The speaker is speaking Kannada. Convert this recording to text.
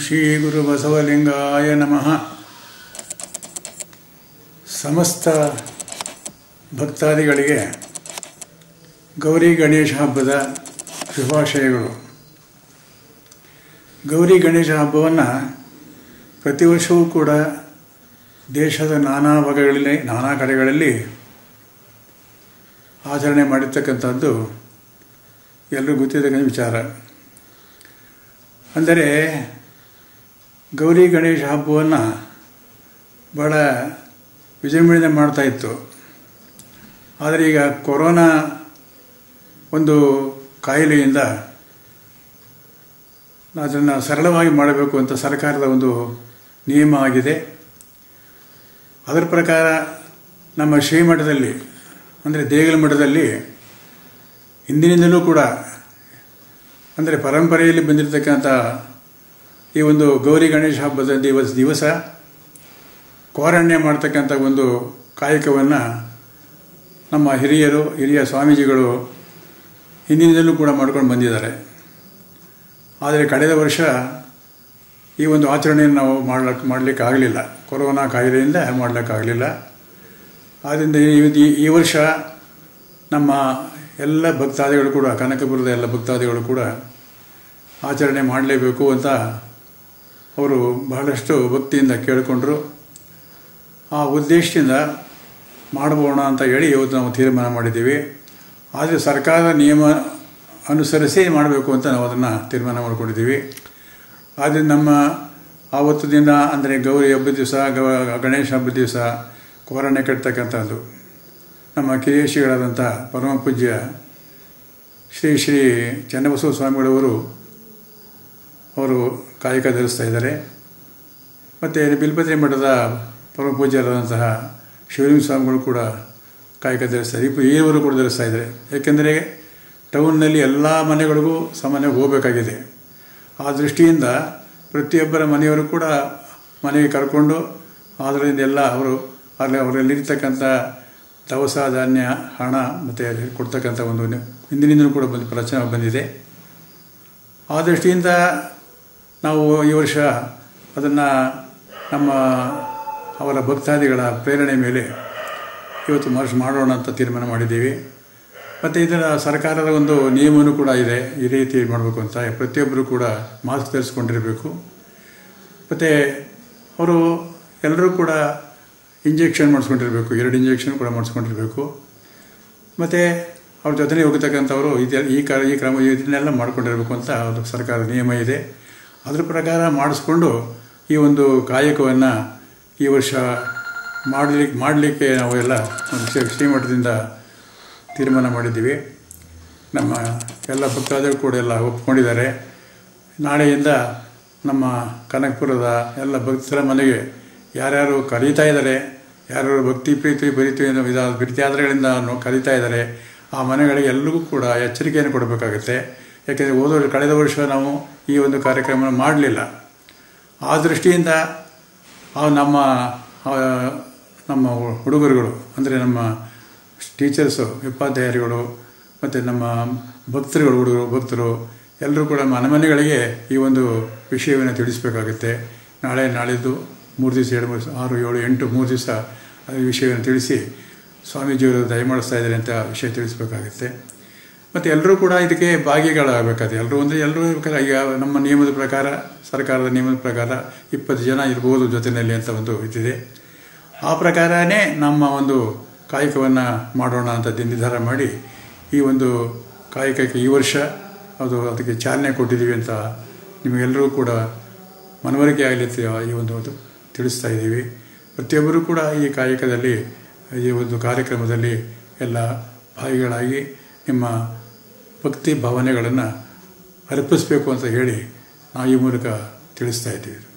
ಶ್ರೀ ಗುರು ಬಸವಲಿಂಗಾಯ ನಮಃ ಸಮಸ್ತ ಭಕ್ತಾದಿಗಳಿಗೆ ಗೌರಿ ಗಣೇಶ ಹಬ್ಬದ ಶುಭಾಶಯಗಳು ಗೌರಿ ಗಣೇಶ ಹಬ್ಬವನ್ನು ಪ್ರತಿ ವರ್ಷವೂ ಕೂಡ ದೇಶದ ನಾನಾ ಭಾಗಗಳಲ್ಲಿ ನಾನಾ ಕಡೆಗಳಲ್ಲಿ ಆಚರಣೆ ಮಾಡಿರ್ತಕ್ಕಂಥದ್ದು ಎಲ್ಲರಿಗೂ ಗೊತ್ತಿದ್ದಕ್ಕಂಥ ವಿಚಾರ ಅಂದರೆ ಗೌರಿ ಗಣೇಶ ಹಬ್ಬವನ್ನು ಭಾಳ ವಿಜೃಂಭಣೆ ಮಾಡ್ತಾ ಇತ್ತು ಆದರೆ ಈಗ ಕೊರೋನಾ ಒಂದು ಕಾಯಿಲೆಯಿಂದ ಅದನ್ನು ಸರಳವಾಗಿ ಮಾಡಬೇಕು ಅಂತ ಸರ್ಕಾರದ ಒಂದು ನಿಯಮ ಆಗಿದೆ ಅದರ ಪ್ರಕಾರ ನಮ್ಮ ಶ್ರೀಮಠದಲ್ಲಿ ಅಂದರೆ ದೇಗಲ ಮಠದಲ್ಲಿ ಹಿಂದಿನಿಂದಲೂ ಕೂಡ ಅಂದರೆ ಪರಂಪರೆಯಲ್ಲಿ ಬಂದಿರತಕ್ಕಂಥ ಈ ಒಂದು ಗೌರಿ ಗಣೇಶ ಹಬ್ಬದ ದಿವಸ ದಿವಸ ಕ್ವಾರಣ್ಯ ಮಾಡ್ತಕ್ಕಂಥ ಒಂದು ಕಾಯಕವನ್ನು ನಮ್ಮ ಹಿರಿಯರು ಹಿರಿಯ ಸ್ವಾಮೀಜಿಗಳು ಹಿಂದಿನಿಂದಲೂ ಕೂಡ ಮಾಡ್ಕೊಂಡು ಬಂದಿದ್ದಾರೆ ಆದರೆ ಕಳೆದ ವರ್ಷ ಈ ಒಂದು ಆಚರಣೆಯನ್ನು ನಾವು ಮಾಡ್ಲಿಕ್ಕೆ ಮಾಡಲಿಕ್ಕೆ ಆಗಲಿಲ್ಲ ಕೊರೋನಾ ಕಾಯಿಲೆಯಿಂದ ಮಾಡಲಿಕ್ಕಾಗಲಿಲ್ಲ ಆದ್ದರಿಂದ ಈ ಈ ವರ್ಷ ನಮ್ಮ ಎಲ್ಲ ಭಕ್ತಾದಿಗಳು ಕೂಡ ಕನಕಪುರದ ಎಲ್ಲ ಭಕ್ತಾದಿಗಳು ಕೂಡ ಆಚರಣೆ ಮಾಡಲೇಬೇಕು ಅಂತ ಅವರು ಬಹಳಷ್ಟು ಭಕ್ತಿಯಿಂದ ಕೇಳಿಕೊಂಡ್ರು ಆ ಉದ್ದೇಶದಿಂದ ಮಾಡಬೋಣ ಅಂತ ಹೇಳಿ ಇವತ್ತು ನಾವು ತೀರ್ಮಾನ ಮಾಡಿದ್ದೀವಿ ಆದರೆ ಸರ್ಕಾರದ ನಿಯಮ ಅನುಸರಿಸಿ ಮಾಡಬೇಕು ಅಂತ ನಾವು ಅದನ್ನು ತೀರ್ಮಾನ ಮಾಡಿಕೊಂಡಿದ್ದೀವಿ ಆದರೆ ನಮ್ಮ ಆವತ್ತು ದಿನ ಅಂದರೆ ಗೌರಿ ಹಬ್ಬದ ದಿವಸ ಗಣೇಶ ಹಬ್ಬದ ದಿವಸ ಕೋರಣೆ ಕಟ್ತಕ್ಕಂಥದ್ದು ನಮ್ಮ ಕಿರಿಯಶಿಗಳಾದಂಥ ಪರಮ ಪೂಜ್ಯ ಶ್ರೀ ಶ್ರೀ ಚನ್ನಬಸವ ಸ್ವಾಮಿಗಳವರು ಅವರು ಕಾಯಕ ಧರಿಸ್ತಾ ಇದ್ದಾರೆ ಮತ್ತು ಬಿಲ್ಪತ್ರಿ ಮಠದ ಪರಮ ಪೂಜ್ಯರಾದಂತಹ ಶಿವಲಿಂಗ ಸ್ವಾಮಿಗಳು ಕೂಡ ಕಾಯಕ ಧರಿಸ್ತಾರೆ ಈವರು ಕೂಡ ಧರಿಸ್ತಾ ಇದ್ದಾರೆ ಏಕೆಂದರೆ ಟೌನ್ನಲ್ಲಿ ಎಲ್ಲ ಮನೆಗಳಿಗೂ ಸಾಮಾನ್ಯವಾಗಿ ಹೋಗಬೇಕಾಗಿದೆ ಆ ದೃಷ್ಟಿಯಿಂದ ಪ್ರತಿಯೊಬ್ಬರ ಮನೆಯವರು ಕೂಡ ಮನೆಗೆ ಕರ್ಕೊಂಡು ಅದರಿಂದ ಎಲ್ಲ ಅವರು ಅಲ್ಲಿ ಅವರಲ್ಲಿರ್ತಕ್ಕಂಥ ದವಸ ಧಾನ್ಯ ಹಣ ಮತ್ತು ಕೊಡ್ತಕ್ಕಂಥ ಒಂದು ಹಿಂದಿನಿಂದಲೂ ಕೂಡ ಬಂದು ಪ್ರಚನೆ ಬಂದಿದೆ ಆ ದೃಷ್ಟಿಯಿಂದ ನಾವು ಈ ವರ್ಷ ಅದನ್ನು ನಮ್ಮ ಅವರ ಭಕ್ತಾದಿಗಳ ಪ್ರೇರಣೆ ಮೇಲೆ ಇವತ್ತು ಮರ್ಸ್ ಮಾಡೋಣ ಅಂತ ತೀರ್ಮಾನ ಮಾಡಿದ್ದೀವಿ ಮತ್ತು ಇದರ ಸರ್ಕಾರದ ಒಂದು ನಿಯಮವೂ ಕೂಡ ಇದೆ ಈ ರೀತಿ ಮಾಡಬೇಕು ಅಂತ ಪ್ರತಿಯೊಬ್ಬರು ಕೂಡ ಮಾಸ್ಕ್ ಧರಿಸ್ಕೊಂಡಿರಬೇಕು ಮತ್ತು ಅವರು ಎಲ್ಲರೂ ಕೂಡ ಇಂಜೆಕ್ಷನ್ ಮಾಡಿಸ್ಕೊಂಡಿರಬೇಕು ಎರಡು ಇಂಜೆಕ್ಷನ್ ಕೂಡ ಮಾಡಿಸ್ಕೊಂಡಿರಬೇಕು ಮತ್ತು ಅವ್ರ ಜೊತೆಗೆ ಹೋಗತಕ್ಕಂಥವರು ಇದು ಈ ಕ ಈ ಕ್ರಮ ಇದನ್ನೆಲ್ಲ ಮಾಡ್ಕೊಂಡಿರಬೇಕು ಅಂತ ಅದು ಸರ್ಕಾರದ ನಿಯಮ ಇದೆ ಅದ್ರ ಪ್ರಕಾರ ಮಾಡಿಸ್ಕೊಂಡು ಈ ಒಂದು ಕಾಯಕವನ್ನು ಈ ವರ್ಷ ಮಾಡಲಿಕ್ಕೆ ಮಾಡಲಿಕ್ಕೆ ನಾವು ಎಲ್ಲ ಶ್ರೀಮಠದಿಂದ ತೀರ್ಮಾನ ಮಾಡಿದ್ದೀವಿ ನಮ್ಮ ಎಲ್ಲ ಭಕ್ತಾದಿಗಳು ಕೂಡ ಎಲ್ಲ ಒಪ್ಕೊಂಡಿದ್ದಾರೆ ನಾಳೆಯಿಂದ ನಮ್ಮ ಕನಕಪುರದ ಎಲ್ಲ ಭಕ್ತರ ಮನೆಗೆ ಯಾರ್ಯಾರು ಕರೀತಾ ಇದ್ದಾರೆ ಯಾರ್ಯಾರು ಭಕ್ತಿ ಪ್ರೀತಿ ಬರಿತು ವಿಧ ಪ್ರೀತಿಯಾದರೆಗಳಿಂದ ಕರೀತಾ ಇದ್ದಾರೆ ಆ ಮನೆಗಳಿಗೆ ಎಲ್ಲರಿಗೂ ಕೂಡ ಎಚ್ಚರಿಕೆಯನ್ನು ಕೊಡಬೇಕಾಗುತ್ತೆ ಯಾಕೆಂದರೆ ಹೋದ ಕಳೆದ ವರ್ಷ ನಾವು ಈ ಒಂದು ಕಾರ್ಯಕ್ರಮ ಮಾಡಲಿಲ್ಲ ಆ ದೃಷ್ಟಿಯಿಂದ ನಮ್ಮ ನಮ್ಮ ಹುಡುಗರುಗಳು ಅಂದರೆ ನಮ್ಮ ಟೀಚರ್ಸು ಉಪಾಧ್ಯಾಯರುಗಳು ಮತ್ತು ನಮ್ಮ ಭಕ್ತರುಗಳು ಹುಡುಗರು ಭಕ್ತರು ಎಲ್ಲರೂ ಕೂಡ ಮನೆ ಮನೆಗಳಿಗೆ ಈ ಒಂದು ವಿಷಯವನ್ನು ತಿಳಿಸಬೇಕಾಗುತ್ತೆ ನಾಳೆ ನಾಳಿದ್ದು ಮೂರು ದಿವಸ ಎರಡು ಮೂರು ಆರು ಏಳು ಎಂಟು ಮೂರು ದಿವಸ ಈ ವಿಷಯವನ್ನು ತಿಳಿಸಿ ಸ್ವಾಮೀಜಿಯವರು ದಯಮಾಡಿಸ್ತಾ ಇದ್ದಾರೆ ಅಂತ ವಿಷಯ ತಿಳಿಸ್ಬೇಕಾಗುತ್ತೆ ಮತ್ತು ಎಲ್ಲರೂ ಕೂಡ ಇದಕ್ಕೆ ಭಾಗಿಗಳಾಗಬೇಕಾದ್ರೆ ಎಲ್ಲರೂ ಅಂದರೆ ಎಲ್ಲರೂ ಈಗ ನಮ್ಮ ನಿಯಮದ ಪ್ರಕಾರ ಸರ್ಕಾರದ ನಿಯಮದ ಪ್ರಕಾರ ಇಪ್ಪತ್ತು ಜನ ಇರ್ಬೋದು ಜೊತೆಯಲ್ಲಿ ಅಂತ ಒಂದು ಇದಿದೆ ಆ ಪ್ರಕಾರನೇ ನಮ್ಮ ಒಂದು ಕಾಯಕವನ್ನು ಮಾಡೋಣ ಅಂತ ನಿರ್ಧಾರ ಮಾಡಿ ಈ ಒಂದು ಕಾಯಕಕ್ಕೆ ಈ ವರ್ಷ ಅದು ಅದಕ್ಕೆ ಚಾಲನೆ ಕೊಟ್ಟಿದ್ದೀವಿ ಅಂತ ನಿಮಗೆಲ್ಲರೂ ಕೂಡ ಮನವರಿಕೆ ಆಗಲಿ ಈ ಒಂದು ತಿಳಿಸ್ತಾ ಇದ್ದೀವಿ ಪ್ರತಿಯೊಬ್ಬರೂ ಕೂಡ ಈ ಕಾಯಕದಲ್ಲಿ ಈ ಒಂದು ಕಾರ್ಯಕ್ರಮದಲ್ಲಿ ಎಲ್ಲ ಭಾಗಿಗಳಾಗಿ ನಿಮ್ಮ ಭಕ್ತಿ ಭಾವನೆಗಳನ್ನು ಅರ್ಪಿಸಬೇಕು ಅಂತ ಹೇಳಿ ನಾವು ಈ ಮೂಲಕ ತಿಳಿಸ್ತಾ ಇದ್ದೀವಿ